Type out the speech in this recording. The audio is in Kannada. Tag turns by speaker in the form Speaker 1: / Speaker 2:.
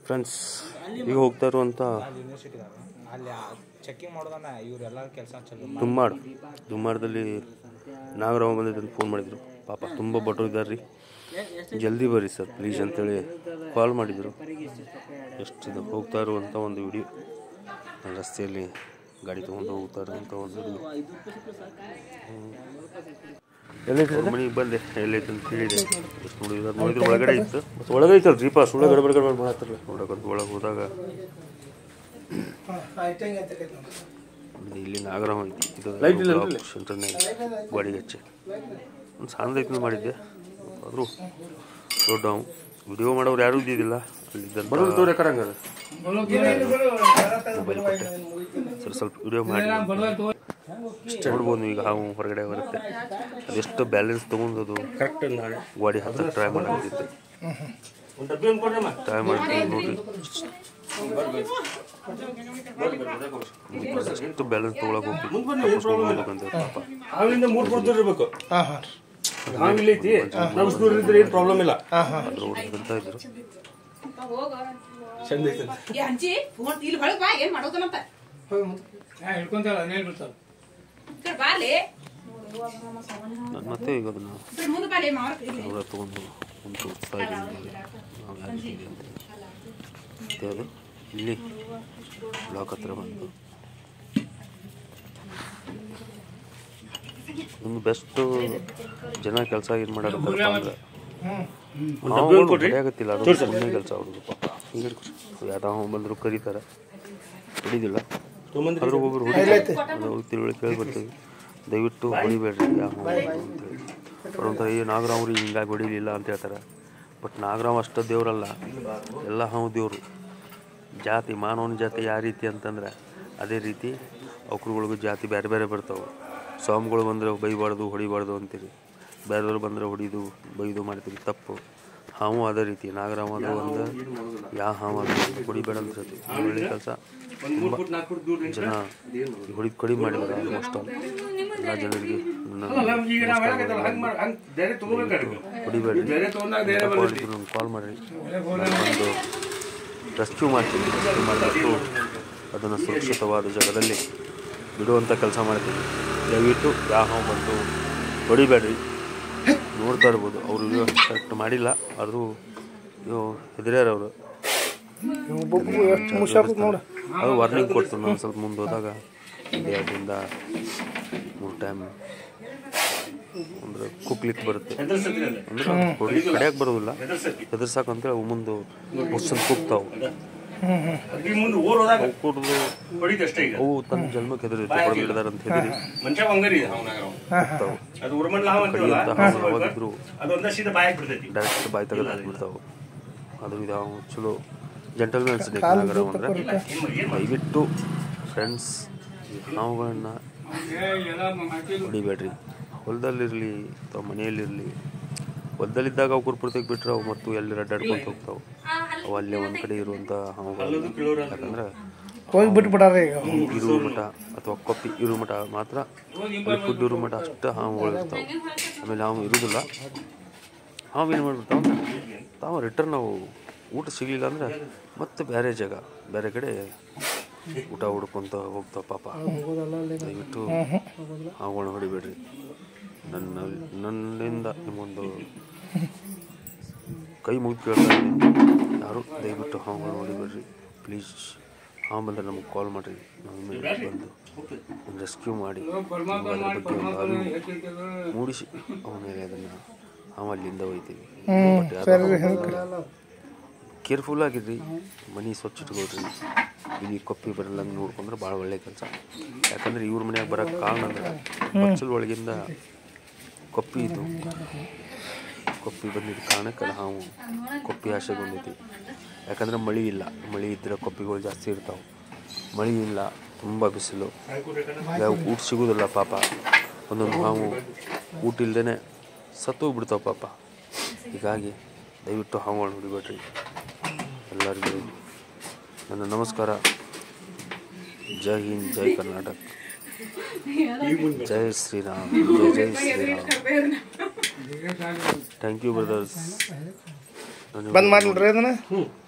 Speaker 1: ಫ್ರೆಂಡ್ಸ್ ಈಗ ಹೋಗ್ತಾ ಇರುವಂಥ
Speaker 2: ಅಲ್ಲಿ ಯೂನಿವರ್ಸಿಟಿ ಅಲ್ಲಿ ಚೆಕಿಂಗ್ ಮಾಡೋದನ್ನ ಇವರೆಲ್ಲ ಕೆಲಸ ಚಲೋ
Speaker 1: ದುಮ್ಮಾಡ್ ದುಮ್ಮಾಡದಲ್ಲಿ ನಾಗರಾಮ ಬಂದಿದ್ದು ಫೋನ್ ಮಾಡಿದರು ಪಾಪ ತುಂಬ ಭಟ್ರು ಇದ್ದಾರೆ ರೀ ಜಲ್ದಿ ಬರ್ರಿ ಸರ್ ಪ್ಲೀಸ್ ಅಂತೇಳಿ ಕಾಲ್ ಮಾಡಿದರು ಎಷ್ಟಿದೆ ಹೋಗ್ತಾ ಇರುವಂಥ ಒಂದು ವಿಡಿಯೋ ರಸ್ತೆಯಲ್ಲಿ ಗಾಡಿ ತೊಗೊಂಡು ಹೋಗ್ತಾ ಇರುವಂಥ ಒಂದು ವಿಡಿಯೋ ಎಲ್ಲೈತೆ ಮನೆಗೆ ಬಂದೆ ಎಲ್ಲೈತೆ ಅಂತ ಹೇಳಿದೆ ಎಷ್ಟು ನೋಡಿದ್ರೆ ನೋಡಿದ್ರೆ ಒಳಗಡೆ ಇತ್ತು ಮತ್ತು ಒಳಗಡೆ ಐತಲ್ಲ ರೀ ಪಾಸ್ ಒಳಗಡೆ ಗಡಬಡ ಗಡಬಡ ಮಾಡತ್ತಾರಲ್ಲ ನೋಡಕ್ಕಂತ ಒಳಗೆ ಹೋದಾಗ ಇಲ್ಲಿ ನಾಗರಾಮ ಐತಿ ಇದು ಸೆಂಟರ್ನಾಗ ಗಾಡಿಗೆ ಹಚ್ಚಿ ಒಂದು ಸಣ್ಣದ ಐತಿ ಮಾಡಿದ್ದೆ ಆದರೂ ದೊಡ್ಡ ವಿಡಿಯೋ ಮಾಡೋರು ಯಾರೂ ಇದ್ದಿದ್ದಿಲ್ಲ ಅಲ್ಲಿದ್ದಂಥ ಮೊಬೈಲ್ ಕೊಟ್ಟೆ ಸರ್ ಸ್ವಲ್ಪ ವಿಡಿಯೋ ಮಾಡಿ ನೋಡ್ಬೋದು ಈಗ ಹಾವು ಹೊರಗಡೆ ಬರುತ್ತೆ ಅದೆಷ್ಟು ಬ್ಯಾಲೆನ್ಸ್ ತೊಗೊಂಡದು ಕರೆಕ್ಟ್ ಗಾಡಿ ಹತ್ರ ಟ್ರೈ ಮಾಡಾಕತ್ತಿದ್ದೆ ಟ್ರೈ ಮಾಡಿ ನೋಡ್ರಿ ಎಷ್ಟು ಬ್ಯಾಲೆನ್ಸ್ ತೊಗೊಳಕ್ ಹೋಗಿ ತಪ್ಪಿಸ್ಕೊಂಡು ಹೋಗ್ಬೇಕಂತ ಪಾಪ
Speaker 3: ಹಾವಿಂದ ಮೂರ್ ಫುಟ್ ದೂರ ಇರ್ಬೇಕು ಹಾವು ಇಲ್ಲೈತಿ ನಾವು ದೂರ ಇದ್ರೆ ಏನು ಪ್ರಾಬ್ಲಮ್ ಇಲ್ಲ
Speaker 1: ಅದ್ರ ಹೊಡ್ಕೊಂತ ಇದ್ರು
Speaker 3: ಚಂದ ಐತಿ
Speaker 4: ಏ ಅಂಜಿ ಫೋನ್ ಇಲ್ಲಿ ಹೊಳಗ್ ಬಾ ಏನ್ ಮಾಡೋದನಂತ
Speaker 5: ಹಿಡ್ಕೊಂತಾಳ ನೇಲ್ ಬಿಡ್ತಾಳ
Speaker 4: ಈ ಕಡೆ ಬಾಲೆ
Speaker 1: ನಾನು ಮತ್ತೆ ಈಗ ಅದನ್ನ
Speaker 4: ಈ ಕಡೆ ಮುಂದೆ ಬಾಲೆ ಮಾವ ಇಲ್ಲಿ
Speaker 1: ಅವರ ತೊಗೊಂಡು ಒಂದು ತೋರಿಸ್ತಾ ಇದ್ದೀನಿ ನಾವು ಯಾಕೆ ಹೀಗೆ ಅಂತ ಮತ್ತೆ ಅದು ಇಲ್ಲಿ ಬ್ಲಾಕ್ ಹತ್ರ ಬಂದು ಒಂದು ಬೆಸ್ಟ್ ಜನ ಕೆಲಸ ಏನು ಮಾಡಾಕತ್ತಾರಪ್ಪ ಅಂದ್ರೆ ನಾವು ಹೊಡೆಯಾಗತ್ತಿಲ್ಲ ಅದು ಸುಮ್ಮನೆ ಕೆಲಸ ಅವ್ರದ್ದು ಪಾಪ ಹಿಂಗೆ ಯಾವ ಬಂದರೂ ಕರೀತಾರೆ ಹೊಡಿದಿಲ್ಲ ಆದ್ರೂ ಒಬ್ಬರು ಹೊಡಿತಾರೆ ಅದು ತಿಳುವಳಿಕೆ ಕೇಳಿ ಬರ್ತೀವಿ ದಯವಿಟ್ಟು ಹೊಡಿಬೇಡ್ರಿ ಯಾವ ಅಂತೇಳಿ ಅವ್ರು ಒಂಥರ ಏ ನಾಗರಾವ್ರಿ ಹಿಂಗಾಗಿ ಹೊಡಿಲಿಲ್ಲ ಅಂತ ಹೇಳ್ತಾರೆ ಬಟ್ ನಾಗರಾವ್ ಅಷ್ಟ ದೇವ್ರಲ್ಲ ಎಲ್ಲ ಹಾವು ದೇವ್ರು ಜಾತಿ ಮಾನವನ ಜಾತಿ ಯಾವ ರೀತಿ ಅಂತಂದ್ರೆ ಅದೇ ರೀತಿ ಅವ್ಕರುಗಳಿಗೂ ಜಾತಿ ಬೇರೆ ಬೇರೆ ಬರ್ತಾವೆ ಸ್ವಾಮಿಗಳು ಬಂದರೆ ಬೈಬಾರ್ದು ಹೊಡಿಬಾರ್ದು ಅಂತೀರಿ ಬೇರೆದವ್ರು ಬಂದರೆ ಹೊಡಿದು ಬೈದು ಮಾಡ್ತೀರಿ ತಪ್ಪು ಹಾವು ಅದೇ ರೀತಿ ನಾಗರಾಮ ಅದು ಒಂದು ಯಾವ ಹಾವು ಅದು ಹೊಡಿಬೇಡ ಅಂತ ಹೇಳ್ತೀವಿ ಒಳ್ಳೆ ಕೆಲಸ ತುಂಬ ಜನ ಹೊಡಿ ಕಡಿಮೆ ಮಾಡಿದ್ದಾರೆ ಆಲ್ಮೋಸ್ಟ್ ಆಲ್ ಎಲ್ಲ ಜನರಿಗೆ ನನ್ನ
Speaker 3: ಬೇರೆ ತಗೋಬೇಕಾದ್ರೆ
Speaker 1: ಹೊಡಿಬೇಡಿ
Speaker 3: ಬೇರೆ ತಗೊಂಡಾಗ ಬೇರೆ ಬರ್ತೈತಿ
Speaker 1: ನಮ್ಗೆ ಕಾಲ್ ಮಾಡಿರಿ ಒಂದು ರೆಸ್ಕ್ಯೂ ಮಾಡ್ತೀನಿ ರೆಸ್ಕ್ಯೂ ಮಾಡಿಬಿಟ್ಟು ಅದನ್ನು ಸುರಕ್ಷಿತವಾದ ಜಾಗದಲ್ಲಿ ಬಿಡುವಂಥ ಕೆಲಸ ಮಾಡ್ತೀನಿ ದಯವಿಟ್ಟು ಯಾವ ಹಾವು ಬಂದು ಹೊಡಿಬೇಡ್ರಿ ನೋಡ್ತಾ ಇರ್ಬೋದು ಅವರು ಕರೆಕ್ಟ್ ಮಾಡಿಲ್ಲ ಆದರೂ ಇವು ಹೆದರ್ಯಾರ ಅವರು ಅದು ವಾರ್ನಿಂಗ್ ಕೊಡ್ತು ನಾನು ಸ್ವಲ್ಪ ಮುಂದೆ ಹೋದಾಗ ಅದರಿಂದ ಮೂರು ಟೈಮ್ ಅಂದ್ರೆ ಕುಕ್ಲಿಕ್ಕೆ ಬರುತ್ತೆ ಅಂದ್ರೆ ಹೊಡಿ ಕಡಿಯಕ್ಕೆ ಬರೋದಿಲ್ಲ ಹೆದರ್ಸಾಕ ಅಂತೇಳಿ ಅವು ಮುಂದೆ ಬುಸ್ಸನ್ ಕುಗ್ತಾವು
Speaker 3: ಅದ್ಕೆ ಮುಂದೆ ಓರ್ ಹೋದಾಗ
Speaker 1: ಅವು ಕುಡ್ದು
Speaker 3: ಹೊಡಿತ ಅಷ್ಟೇ ಈಗ
Speaker 1: ಅವು ತನ್ನ ಜನ್ಮಕ್ಕೆ ಹೆದರಿರುತ್ತೆ ಹೊಡೆದು ಹಿಡ್ದಾರ ಅಂತ ಹೆದರಿ
Speaker 3: ಮನುಷ್ಯ ಹಂಗರಿ ಅವನಾಗ
Speaker 1: ಕುಗ್ತಾವು
Speaker 3: ಅದು ಉರ್ಮಂಡ್ಲ ಹಾವು ಅಂತೀವಲ್ಲ
Speaker 1: ಕಡಿಯಂತ ಹಾವು ಯಾವಾಗಿದ್ರು
Speaker 3: ಅದೊಂದ ಸೀದಾ ಬಾಯಾಗ ಬಿಡ್ತೈತಿ
Speaker 1: ಡೈರೆಕ್ಟ್ ಬಾಯಿ ತೆಗೆದು ಹಾಕ್ಬಿಡ್ತಾವು ಅದು ಇದು ಅವು ಚಲೋ ಜೆಂಟಲ್ಮೆನ್ ಸ್ನೇಕ್ ನಾಗರ ಅಂದ್ರೆ ದಯವಿಟ್ಟು ಫ್ರೆಂಡ್ಸ್ ಹಾವುಗಳನ್ನ ಹೊಡಿಬೇಡ್ರಿ ಹೊಲದಲ್ಲಿರಲಿ ಅಥವಾ ಮನೆಯಲ್ಲಿರಲಿ ಹೊಲದಲ್ಲಿದ್ದಾಗ ಅವು ಕುರ್ಪುರ್ತಕ್ಕೆ ಬಿಟ್ಟರೆ ಅವು ಮತ್ತು ಎಲ್ಲಿ ಅಡ್ಡಾಡ್ಕೊಂತ ಹೋಗ್ತಾವೆ ಅವು ಅಲ್ಲೇ ಒಂದು ಕಡೆ ಇರುವಂಥ ಹಾವುಗಳು ಯಾಕಂದ್ರೆ
Speaker 5: ಹೋಗಿ ಬಿಟ್ಬಿಟ್ಟಾರ ಈಗ
Speaker 1: ಇರುವ ಮಠ ಅಥವಾ ಕೊಪ್ಪಿ ಇರುವ ಮಠ ಮಾತ್ರ ಅಲ್ಲಿ ಫುಡ್ ಇರುವ ಮಠ ಅಷ್ಟು ಹಾವುಗಳು ಇರ್ತಾವೆ ಆಮೇಲೆ ಹಾವು ಇರುವುದಿಲ್ಲ ಹಾವು ಏನು ಮಾಡ್ಬಿಡ್ತಾವ ತಾವು ರಿಟರ್ನ್ ನಾವು ಊಟ ಸಿಗಲಿಲ್ಲ ಅಂದ್ರೆ ಮತ್ತೆ ಬೇರೆ ಜಾಗ ಬೇರೆ ಕಡೆ ಊಟ ಹುಡ್ಕೊಂತ ಹೋಗ್ತಾವ ಪಾಪ ದಯವಿಟ್ಟು ಹಾವುಗಳನ್ನ ಹೊಡಿಬೇಡ್ರಿ ನನ್ನ ನನ್ನಿಂದ ನಿಮ್ಮೊಂದು ಕೈ ಮುಗಿದು ಕೇಳ್ತಾ ಇದ್ದೀನಿ ಯಾರು ದಯವಿಟ್ಟು ಹಾವುಗಳನ್ನ ಹೊಡಿಬೇಡ್ರಿ ಪ್ಲೀಸ್ ಹಾವು ಬಂದರೆ ನಮಗೆ ಕಾಲ್ ಮಾಡಿರಿ ನಾವು ಇಮಿಡಿಯೇಟ್ ಬಂದು ರೆಸ್ಕ್ಯೂ ಮಾಡಿ ನಿಮ್ಗೆ ಅದ್ರ ಬಗ್ಗೆ ಒಂದು ಅರಿವು ಮೂಡಿಸಿ ಅವನ ಮೇಲೆ ಅದನ್ನು ಹಾವು ಅಲ್ಲಿಂದ ಒಯ್ತೀವಿ ಬಟ್ ಯಾರು ಕೇರ್ಫುಲ್ ಆಗಿರ್ರಿ ಮನೆ ಸ್ವಚ್ಛ ಇಟ್ಕೊಳ್ರಿ ಇಲ್ಲಿ ಕೊಪ್ಪಿ ಬರಲ್ಲ ಅಂತ ನೋಡ್ಕೊಂಡ್ರೆ ಭಾಳ ಒಳ್ಳೆ ಕೆಲಸ ಯಾಕಂದ್ರೆ ಇವ್ರ ಮನ್ಯಾಗ ಬರೋಕ್ಕೆ ಕಾರಣ ಅಂದ್ರೆ ಬಚ್ಚಲ್ ಒಳಗಿಂದ ಕೊಪ್ಪಿ ಇದ್ದು ಕೊಪ್ಪಿ ಬಂದಿದ್ದ ಕಾರಣಕ್ಕೆ ಅಲ್ಲಿ ಹಾವು ಕೊಪ್ಪಿ ಆಸೆ ಬಂದೈತಿ ಯಾಕಂದ್ರೆ ಮಳೆ ಇಲ್ಲ ಮಳೆ ಇದ್ರೆ ಕೊಪ್ಪಿಗಳು ಜಾಸ್ತಿ ಇರ್ತಾವೆ ಮಳೆ ಇಲ್ಲ ತುಂಬ ಬಿಸಿಲು ಯಾವ ಊಟ ಸಿಗೋದಿಲ್ಲ ಪಾಪ ಒಂದೊಂದು ಹಾವು ಊಟ ಇಲ್ದೇ ಸತ್ತು ಬಿಡ್ತಾವೆ ಪಾಪ ಹೀಗಾಗಿ ದಯವಿಟ್ಟು ಹಾವುಗಳನ್ನ ಹೊಡಿಬೇಡ್ರಿ ಎಲ್ಲರಿಗೂ ನನ್ನ ನಮಸ್ಕಾರ ಜೈ ಹಿಂದ್ ಜೈ ಕರ್ನಾಟಕ ಜೈ ಶ್ರೀರಾಮ್ ಜೈ ಜೈ ಶ್ರೀರಾಮ್ ಥ್ಯಾಂಕ್ ಯು ಬ್ರದರ್ಸ್
Speaker 5: ಬಂದ್ ಮಾಡ್ಬಿಡ್ರಿ ಅದನ್ನ